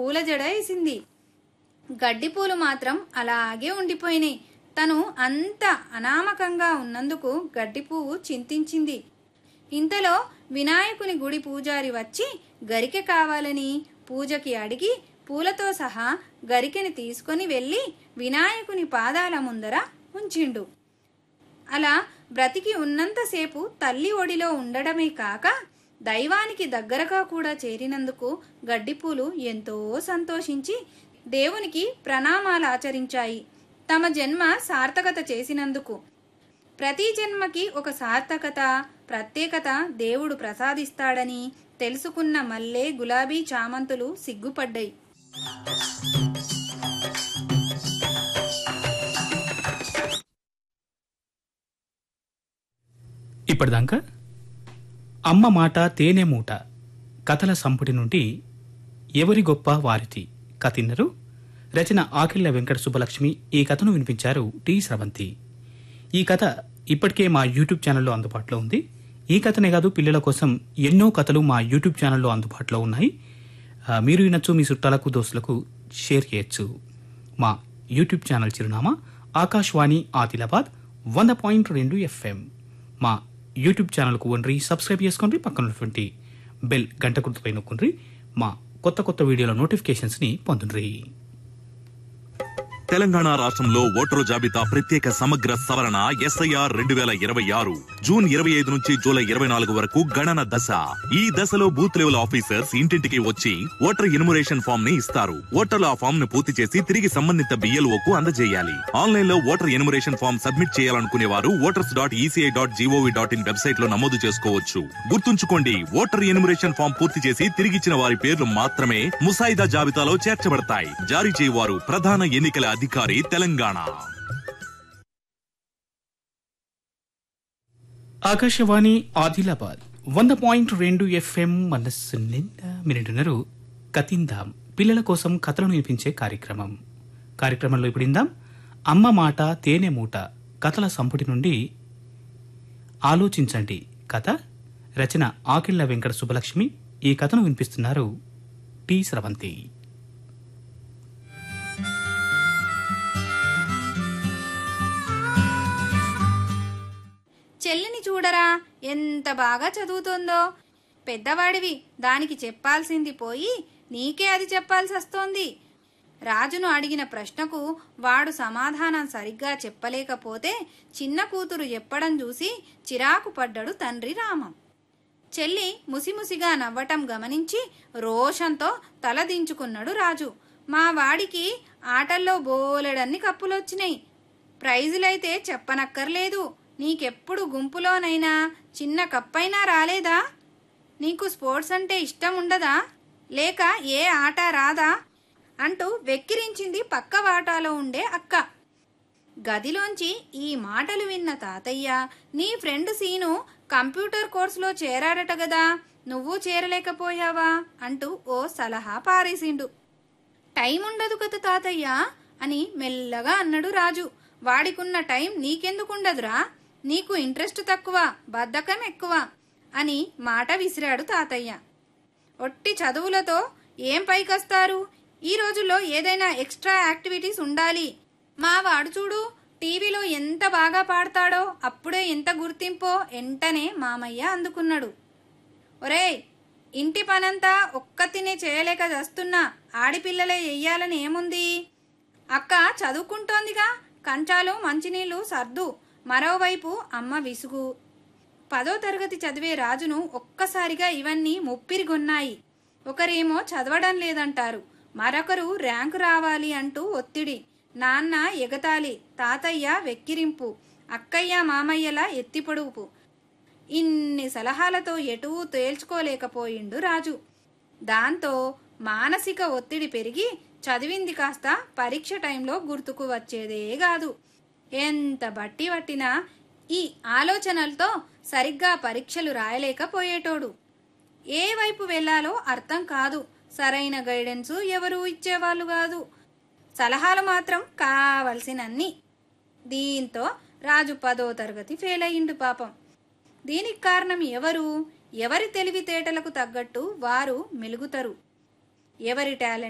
పూల జడ వేసింది గడ్డి పూలు మాత్రం అలాగే ఉండిపోయినాయి తను అంత అనామకంగా ఉన్నందుకు గడ్డి పువ్వు చింతించింది ఇంతలో వినాయకుని గుడి పూజారి వచ్చి గరికె కావాలని పూజకి అడిగి పూలతో సహా గరికెని తీసుకొని వెళ్ళి వినాయకుని పాదాల ముందర ఉంచిండు అలా బ్రతికి ఉన్నంతసేపు తల్లి ఒడిలో ఉండడమే కాక దైవానికి దగ్గరగా కూడా చేరినందుకు గడ్డిపూలు ఎంతో సంతోషించి దేవునికి ప్రణామాలు ఆచరించాయి తమ జన్మ సార్థకత చేసినందుకు ప్రతి జన్మకి ఒక సార్థకత ప్రత్యేకత దేవుడు ప్రసాదిస్తాడని తెలుసుకున్న మల్లె గులాబీ చామంతులు సిగ్గుపడ్డాయి ఇప్పటిదాకా అమ్మ మాట తేనె మూట కథల సంపుటి నుండి ఎవరి గొప్ప వారిది కథిన్నరు రచన ఆకిళ్ల వెంకట సుబ్బలక్ష్మి ఈ కథను వినిపించారు టి స్రవంతి ఈ కథ ఇప్పటికే మా యూట్యూబ్ ఛానల్లో అందుబాటులో ఉంది ఈ కథనే కాదు పిల్లల కోసం ఎన్నో కథలు మా యూట్యూబ్ ఛానల్లో అందుబాటులో ఉన్నాయి ఆ, మీరు వినొచ్చు మీ చుట్టాలకు దోస్తులకు షేర్ చేయొచ్చు మా యూట్యూబ్ ఛానల్ చిరునామా ఆకాశవాణి ఆదిలాబాద్ వంద పాయింట్ రెండు ఎఫ్ఎం మా యూట్యూబ్ ఛానల్కు వండ్రి సబ్స్క్రైబ్ చేసుకోండి పక్కన ఉన్నటువంటి బెల్ గంట గుర్తుపై నొక్కుండ్రి మా కొత్త కొత్త వీడియోల నోటిఫికేషన్స్ని పొందుండ్రి తెలంగాణ రాష్ట్రంలో ఓటరు జాబితా ప్రత్యేక సమగ్ర సవరణ ఎస్ఐఆర్ రెండు వేల ఇరవై ఆరు జూన్ ఇరవై ఐదు నుంచి జూలై ఇరవై నాలుగు వరకు గణన దశ ఈ దశలో బూత్ లెవెల్ ఆఫీసర్స్ ఇంటింటికి వచ్చి ఓటర్ ఇనుమరేషన్ ఫామ్ ని ఇస్తారు ఓటర్లు ఆ ఫామ్ ను పూర్తి చేసి తిరిగి సంబంధిత బిఎల్ఓ కు అందజేయాలి ఆన్లైన్ లో ఓటర్ ఎనుమరేషన్ ఫామ్ సబ్మిట్ చేయాలనుకునే వారు voters dot ECI dot GOV dot in website లో నమోదు చేసుకోవచ్చు గుర్తుంచుకోండి ఓటర్ ఎనుమరేషన్ ఫామ్ పూర్తి చేసి తిరిగిచ్చిన వారి పేర్లు మాత్రమే ముసాయిదా జాబితాలో చేర్చబడతాయి జారీ చేయవారు ప్రధాన ఎన్నికల అధికారి తెలంగాణ ఆకాశవాణి ఆదిలాబాద్ వంద పాయింట్ రెండు ఎఫ్ఎం మనస్సు నిండా మీరింటున్నారు కతిందాం పిల్లల కోసం కథలను వినిపించే కార్యక్రమం కార్యక్రమంలో ఇప్పుడిందాం అమ్మ మాట తేనె మూట కథల సంపుటి నుండి ఆలోచించండి కథ రచన ఆకిళ్ల వెంకట సుబ్బలక్ష్మి ఈ కథను వినిపిస్తున్నారు టి స్రవంతి చెల్లిని చూడరా ఎంత బాగా చదువుతోందో పెద్దవాడివి దానికి చెప్పాల్సింది పోయి నీకే అది చెప్పాల్సి వస్తోంది రాజును అడిగిన ప్రశ్నకు వాడు సమాధానం సరిగ్గా చెప్పలేకపోతే చిన్న కూతురు చెప్పడం చూసి చిరాకు పడ్డాడు తండ్రి రామం చెల్లి ముసిముసిగా నవ్వటం గమనించి రోషంతో తలదించుకున్నాడు రాజు మా వాడికి ఆటల్లో బోలెడన్ని కప్పులొచ్చినాయి ప్రైజులైతే చెప్పనక్కర్లేదు నీకెప్పుడు గుంపులోనైనా చిన్న కప్పైనా రాలేదా నీకు స్పోర్ట్స్ అంటే ఇష్టం ఉండదా లేక ఏ ఆట రాదా అంటూ వెక్కిరించింది పక్క వాటాలో ఉండే అక్క గదిలోంచి ఈ మాటలు విన్న తాతయ్య నీ ఫ్రెండ్ సీను కంప్యూటర్ కోర్సులో చేరాడట గదా నువ్వు చేరలేకపోయావా అంటూ ఓ సలహా పారేసిండు టైం ఉండదు కదా తాతయ్య అని మెల్లగా అన్నాడు రాజు వాడికున్న టైం నీకెందుకుండదురా నీకు ఇంట్రెస్ట్ తక్కువ బద్ధకం ఎక్కువ అని మాట విసిరాడు తాతయ్య ఒట్టి చదువులతో ఏం పైకొస్తారు ఈ రోజుల్లో ఏదైనా ఎక్స్ట్రా యాక్టివిటీస్ ఉండాలి మా వాడు చూడు టీవీలో ఎంత బాగా పాడతాడో అప్పుడే ఎంత గుర్తింపో ఎంటనే మామయ్య అందుకున్నాడు ఒరేయ్ ఇంటి పనంతా ఒక్కతినే చేయలేక చస్తున్నా ఆడిపిల్లలే చెయ్యాలని ఏముంది అక్క చదువుకుంటోందిగా కంచాలు మంచినీళ్లు సర్దు మరోవైపు అమ్మ విసుగు పదో తరగతి చదివే రాజును ఒక్కసారిగా ఇవన్నీ ముప్పిరిగొన్నాయి ఒకరేమో చదవడం లేదంటారు మరొకరు ర్యాంకు రావాలి అంటూ ఒత్తిడి నాన్న ఎగతాళి తాతయ్య వెక్కిరింపు అక్కయ్య మామయ్యల ఎత్తిపొడుపు ఇన్ని సలహాలతో ఎటూ తేల్చుకోలేకపోయిండు రాజు దాంతో మానసిక ఒత్తిడి పెరిగి చదివింది కాస్త పరీక్ష టైంలో గుర్తుకు వచ్చేదే కాదు ఎంత బట్టి పట్టినా ఈ ఆలోచనలతో సరిగ్గా పరీక్షలు రాయలేకపోయేటోడు ఏ వైపు వెళ్ళాలో అర్థం కాదు సరైన గైడెన్స్ ఎవరూ ఇచ్చేవాళ్ళు కాదు సలహాలు మాత్రం కావలసినన్ని దీంతో రాజు పదో తరగతి ఫెయిల్ అయ్యిండు పాపం దీనికి కారణం ఎవరు ఎవరి తెలివితేటలకు తగ్గట్టు వారు మెలుగుతారు ఎవరి టాలెంట్